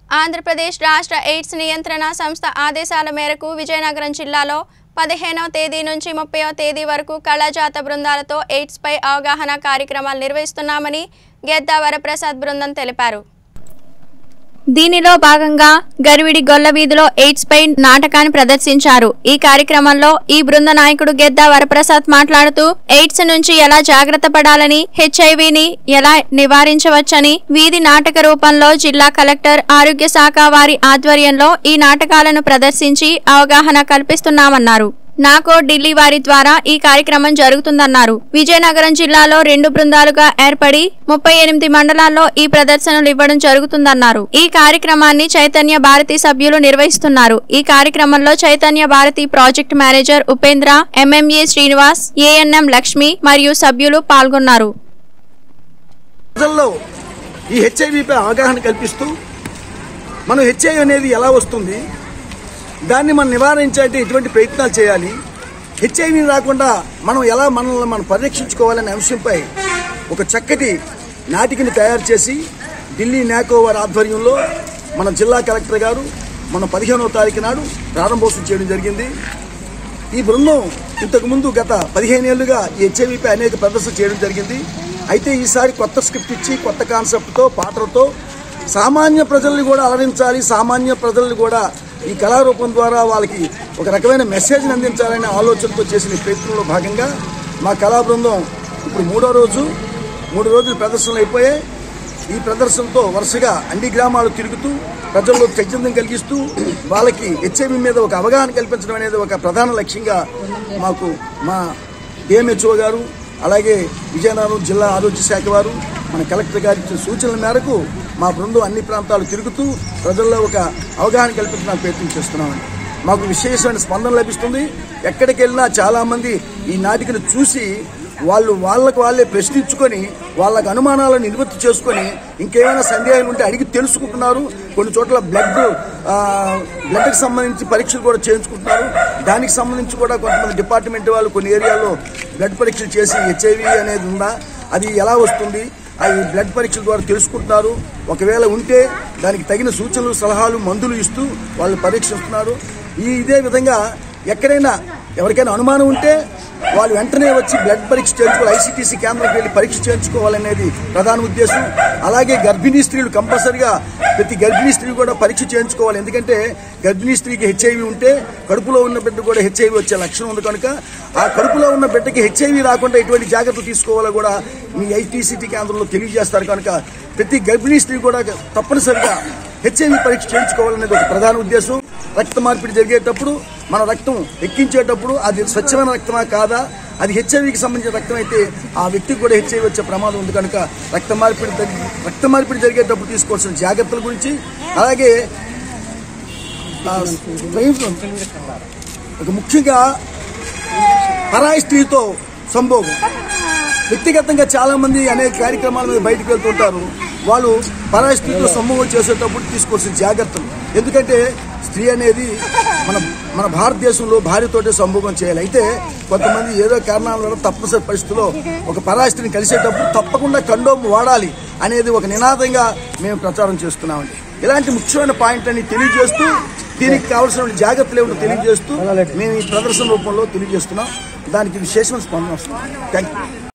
ఆంధ్రప్రదేశ్ రాష్ట్ర ఎయిడ్స్ నియంత్రణ సంస్థ ఆదేశాల మేరకు విజయనగరం జిల్లాలో పదిహేనవ తేదీ నుంచి ముప్పైవ తేదీ వరకు కళాజాత బృందాలతో ఎయిడ్స్పై అవగాహన కార్యక్రమాలు నిర్వహిస్తున్నామని గెద్దా వరప్రసాద్ బృందం తెలిపారు దీనిలో భాగంగా గరివిడి గొల్లవీధిలో ఎయిడ్స్ పై నాటకాన్ని ప్రదర్శించారు ఈ కార్యక్రమంలో ఈ బృంద నాయకుడు గెద్దా వరప్రసాద్ మాట్లాడుతూ ఎయిడ్స్ నుంచి ఎలా జాగ్రత్త పడాలని హెచ్ఐవిని ఎలా నివారించవచ్చని వీధి నాటక రూపంలో జిల్లా కలెక్టర్ ఆరోగ్య శాఖ వారి ఆధ్వర్యంలో ఈ నాటకాలను ప్రదర్శించి అవగాహన కల్పిస్తున్నామన్నారు నాకో ఢిల్లీ వారి ద్వారా ఈ కార్యక్రమం జరుగుతుందన్నారు విజయనగరం జిల్లాలో రెండు బృందాలుగా ఏర్పడి ముప్పై ఎనిమిది మండలాల్లో ఈ ప్రదర్శనలు ఇవ్వడం జరుగుతుందన్నారు ఈ కార్యక్రమాన్ని చైతన్య భారతి సభ్యులు నిర్వహిస్తున్నారు ఈ కార్యక్రమంలో Chaitanya Bharathi project manager Upendra MMA Srinivas ANM Lakshmi మరియు సభ్యులు పాల్గొన్నారు ప్రజల్లో ఈ హెచ్ఐవిపై అవగాహన కల్పిస్తూ మనం హెచ్ఐవి అనేది ఎలా వస్తుంది దాన్ని మనం నివారించాలంటే ఎటువంటి ప్రయత్నాలు చేయాలి హెచ్ఐవి రాకుండా మనం ఎలా మనల్ని మనం పరిరక్షించుకోవాలనే అంశంపై ఒక చక్కటి నాటికని తయారు చేసి ఢిల్లీ నాకో వారి ఆధ్వర్యంలో మన జిల్లా కలెక్టర్ గారు మన పదిహేనవ తారీఖు నాడు ప్రారంభోత్సవం చేయడం జరిగింది ఈ బృందం ఇంతకు ముందు గత పదిహేను ఏళ్లుగా ఈ హెచ్ఐవిపై అనేక ప్రదర్శన చేయడం జరిగింది అయితే ఈసారి కొత్త స్క్రిప్ట్ ఇచ్చి కొత్త కాన్సెప్ట్తో పాటలతో సామాన్య ప్రజల్ని కూడా అలరించాలి సామాన్య ప్రజల్ని కూడా ఈ కళారూపం ద్వారా వాళ్ళకి ఒక రకమైన మెసేజ్ని అందించాలనే ఆలోచనతో చేసిన ఈ ప్రయత్నంలో భాగంగా మా కళా బృందం ఇప్పుడు మూడో రోజు మూడు రోజులు ప్రదర్శనలు అయిపోయాయి ఈ ప్రదర్శనతో వరుసగా అన్ని గ్రామాలు తిరుగుతూ ప్రజల్లో చైతన్యం కలిగిస్తూ వాళ్ళకి హెచ్ఐవి మీద ఒక అవగాహన కల్పించడం అనేది ఒక ప్రధాన లక్ష్యంగా మాకు మా డిఎంహెచ్ఓ గారు అలాగే విజయనగరం జిల్లా ఆరోగ్య శాఖ వారు మన కలెక్టర్ గారి ఇచ్చిన సూచనల మేరకు మా బృందం అన్ని ప్రాంతాలు తిరుగుతూ ప్రజల్లో ఒక అవగాహన కల్పించడానికి ప్రయత్నం చేస్తున్నామండి మాకు విశేషమైన స్పందన లభిస్తుంది ఎక్కడికి వెళ్ళినా చాలామంది ఈ నాటికను చూసి వాళ్ళు వాళ్ళకు వాళ్ళే ప్రశ్నించుకొని వాళ్ళకు అనుమానాలను నివృత్తి చేసుకొని ఇంకేమైనా సందేహాలు ఉంటే అడిగి తెలుసుకుంటున్నారు కొన్ని చోట్ల బ్లడ్ ఆ, బ్లడ్కి సంబంధించి పరీక్షలు కూడా చేయించుకుంటున్నారు దానికి సంబంధించి కూడా కొంతమంది డిపార్ట్మెంట్ వాళ్ళు కొన్ని ఏరియాల్లో బ్లడ్ పరీక్షలు చేసి హెచ్ఐవి అనేది ఉందా అది ఎలా వస్తుంది అవి బ్లడ్ పరీక్షల ద్వారా తెలుసుకుంటున్నారు ఒకవేళ ఉంటే దానికి తగిన సూచనలు సలహాలు మందులు ఇస్తూ వాళ్ళు పరీక్షిస్తున్నారు ఈ ఇదే విధంగా ఎక్కడైనా ఎవరికైనా అనుమానం ఉంటే వాళ్ళు వెంటనే వచ్చి బ్లడ్ పరీక్ష చేయించుకోవాలి ఐసీటీసీ కేంద్రంకి వెళ్ళి పరీక్ష చేయించుకోవాలనేది ప్రధాన ఉద్దేశం అలాగే గర్భిణీ స్త్రీలు కంపల్సరిగా ప్రతి గర్భిణీ స్త్రీ కూడా పరీక్ష చేయించుకోవాలి ఎందుకంటే గర్భిణీ స్త్రీకి హెచ్ఐవి ఉంటే కడుపులో ఉన్న బిడ్డ కూడా హెచ్ఐవి వచ్చే లక్షణం ఉంది కనుక ఆ కడుపులో ఉన్న బిడ్డకి హెచ్ఐవి రాకుండా ఎటువంటి జాగ్రత్తలు తీసుకోవాలో కూడా మీ ఐటీసీటీ కేంద్రంలో తెలియజేస్తారు కనుక ప్రతి గర్భిణీ స్త్రీ కూడా తప్పనిసరిగా హెచ్ఐవి పరీక్ష చేయించుకోవాలనేది ఒక ప్రధాన ఉద్దేశం రక్త మార్పిడి జరిగేటప్పుడు మన రక్తం ఎక్కించేటప్పుడు అది స్వచ్ఛమైన రక్తమా కాదా అది హెచ్ఐవికి సంబంధించిన రక్తం అయితే ఆ వ్యక్తికి కూడా హెచ్ఐవి వచ్చే ప్రమాదం ఉంది కనుక రక్త మార్పిడి తగ్గి- రక్త మార్పిడి జరిగేటప్పుడు తీసుకోవాల్సిన జాగ్రత్తల గురించి అలాగే ఆ, స్వయం- ఒక ముఖ్యంగా పరాయి స్త్రీతో సంభోగం వ్యక్తిగతంగా చాలా మంది అనేక కార్యక్రమాల మీద బయటకు వెళ్తుంటారు వాళ్ళు పరాయి స్త్రీతో సంభోగం చేసేటప్పుడు తీసుకోవాల్సిన జాగ్రత్తలు ఎందుకంటే స్త్రీ అనేది మన మన భారతదేశంలో భార్యతోటే సంభోగం చేయాలి అయితే కొంతమంది ఏదో కారణాల వల్ల తప్పనిసరి పరిస్థితిలో ఒక పరాయి స్త్రీని కలిసేటప్పుడు తప్పకుండా కండోమ్ వాడాలి అనేది ఒక నినాదంగా మేము ప్రచారం చేస్తున్నామండి ఇలాంటి ముఖ్యమైన పాయింట్ అని తెలియజేస్తూ దీనికి కావాల్సిన జాగ్రత్తలు ఏమిటో తెలియజేస్తూ మేము ఈ ప్రదర్శన రూపంలో తెలియజేస్తున్నాం దానికి విశేషమైన స్పందన వస్తుంది థ్యాంక్ యూ